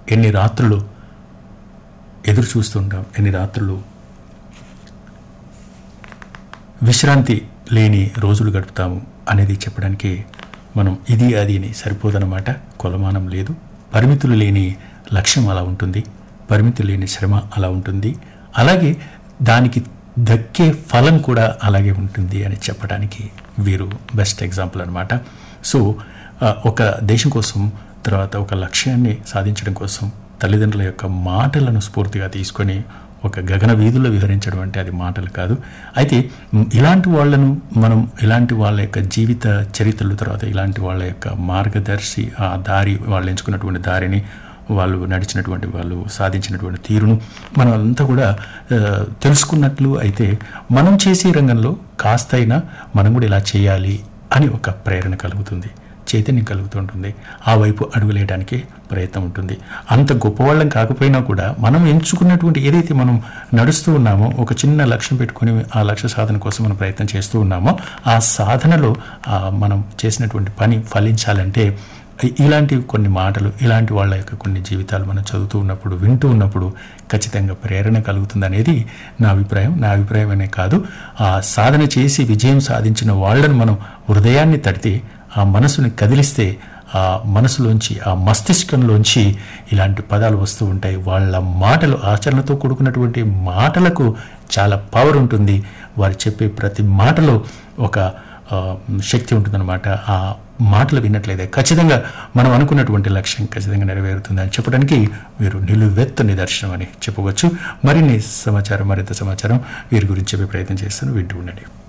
ఎన్ని రాత్రులు ఎదురు చూస్తుంటాం ఎన్ని రాత్రులు విశ్రాంతి లేని రోజులు గడుపుతాము అనేది చెప్పడానికి మనం ఇది అది అని సరిపోదన్నమాట కొలమానం లేదు పరిమితులు లేని లక్ష్యం అలా ఉంటుంది పరిమితులు లేని శ్రమ అలా ఉంటుంది అలాగే దానికి దక్కే ఫలం కూడా అలాగే ఉంటుంది అని చెప్పడానికి వీరు బెస్ట్ ఎగ్జాంపుల్ అనమాట సో ఆ, ఒక దేశం కోసం తర్వాత ఒక లక్ష్యాన్ని సాధించడం కోసం తల్లిదండ్రుల యొక్క మాటలను స్ఫూర్తిగా తీసుకొని ఒక గగన వీధుల్లో విహరించడం అంటే అది మాటలు కాదు అయితే మ్, ఇలాంటి వాళ్ళను మనం ఇలాంటి వాళ్ళ యొక్క జీవిత చరిత్రలు తర్వాత ఇలాంటి వాళ్ళ యొక్క మార్గదర్శి ఆ దారి వాళ్ళు ఎంచుకున్నటువంటి దారిని వాళ్ళు నడిచినటువంటి వాళ్ళు సాధించినటువంటి తీరును మనం అంతా కూడా ఆ, తెలుసుకున్నట్లు అయితే మనం చేసే రంగంలో కాస్తైనా మనం కూడా ఇలా చేయాలి అని ఒక ప్రేరణ కలుగుతుంది చైతన్యం కలుగుతూ ఉంటుంది ఆ వైపు అడుగులేయడానికి ప్రయత్నం ఉంటుంది అంత గొప్పవాళ్ళం కాకపోయినా కూడా మనం ఎంచుకున్నటువంటి ఏదైతే మనం నడుస్తూ ఉన్నామో ఒక చిన్న లక్ష్యం పెట్టుకొని ఆ లక్ష్య సాధన కోసం మనం ప్రయత్నం చేస్తూ ఉన్నామో ఆ సాధనలో ఆ మనం చేసినటువంటి పని ఫలించాలంటే ఇ- ఇలాంటి కొన్ని మాటలు ఇలాంటి వాళ్ళ యొక్క కొన్ని జీవితాలు మనం చదువుతూ ఉన్నప్పుడు వింటూ ఉన్నప్పుడు ఖచ్చితంగా ప్రేరణ కలుగుతుంది అనేది నా అభిప్రాయం నా అభిప్రాయం అనే కాదు ఆ సాధన చేసి విజయం సాధించిన వాళ్ళను మనం హృదయాన్ని తడితే ఆ మనసుని కదిలిస్తే ఆ మనసులోంచి ఆ మస్తిష్కంలోంచి ఇలాంటి పదాలు వస్తూ ఉంటాయి వాళ్ళ మాటలు ఆచరణతో కూడుకున్నటువంటి మాటలకు చాలా పవర్ ఉంటుంది వారు చెప్పే ప్రతి మాటలో ఒక ఆ, శక్తి ఉంటుందన్నమాట ఆ మాటలు విన్నట్లయితే ఖచ్చితంగా మనం అనుకున్నటువంటి లక్ష్యం ఖచ్చితంగా నెరవేరుతుంది అని చెప్పడానికి వీరు నిలువెత్తు నిదర్శనం అని చెప్పవచ్చు మరిన్ని సమాచారం మరింత సమాచారం వీరి గురించి చెప్పే ప్రయత్నం చేస్తాను వింటూ ఉండండి